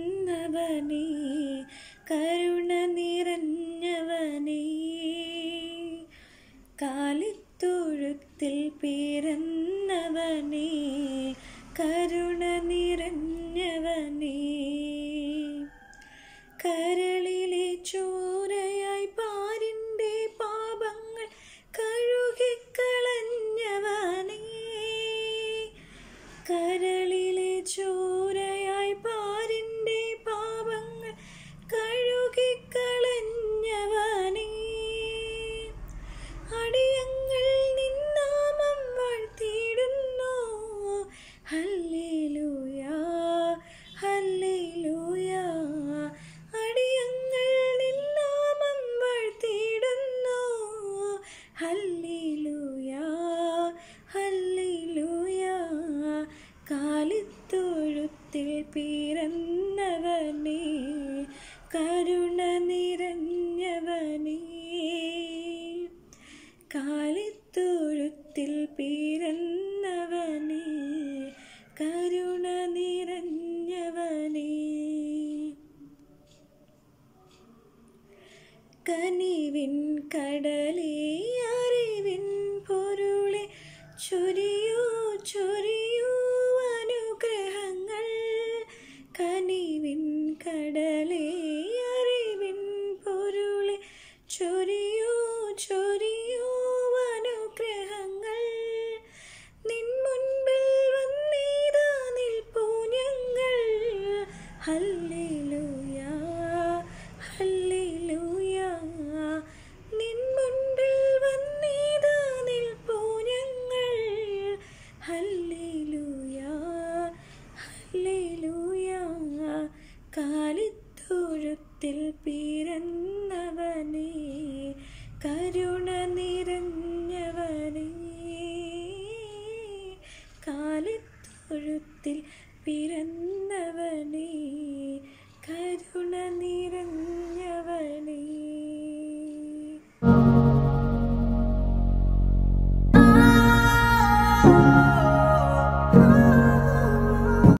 പിറന്നവനേ കരുണ നിറഞ്ഞവനേ കാലിത്തൊഴുത്തിൽ പിറന്നവനേ കരുണ നിറഞ്ഞവനേ കരളിലെ ചോരയായി പാരിൻ്റെ പാപങ്ങൾ കഴുകിക്കളഞ്ഞവനേ കരളിലെ ചോരയായി പാരിൻ്റെ പാപങ്ങൾ കഴുകിക്കളഞ്ഞവനേ അടിയങ്ങൾ നിന്നാമം വാഴ്ത്തിയിടുന്നു ഹല്ലേലൂയാ ഹല്ലേലൂയാ അടിയങ്ങൾ നിന്നാമം വാഴ്ത്തിയിടുന്നു ഹല്ലേലൂയാ ഹല്ലേലൂയാ കാലിത്തൊഴുത്തിൽ പിറന്നവനേ കരുണ നിറഞ്ഞവനേ കാലിത്തൊഴുത്തിൽ പിറന്നവനേ കരുണ നിറഞ്ഞവനേ കനിവിൻ കടലേ അറിവിൻ പൊരുളെ ചൊരിയൂ ചൊരിയൂ അനുഗ്രഹങ്ങൾ കനിവിൻ കടലേ അറിവിൻ പൊരുളെ ചൊരിയൂ ചൊരിയൂ അനുഗ്രഹങ്ങൾ നിൻ മുൻപിൽ വന്നീതാ നിൽപ്പൂ ഞങ്ങൾ ഹല്ലേലൂയാ ഹല്ലേലൂയാ നിൻ മുൻപിൽ വന്നീതാ നിൽപ്പൂ ഞങ്ങൾ ഹല്ലേലൂയാ ഹല്ലേലൂയാ കാലിത്തൊഴുത്തിൽ പിറന്നവനേ കരുണ നിറഞ്ഞവനേ കാലിത്തൊഴുത്തിൽ പിറന്നവനേ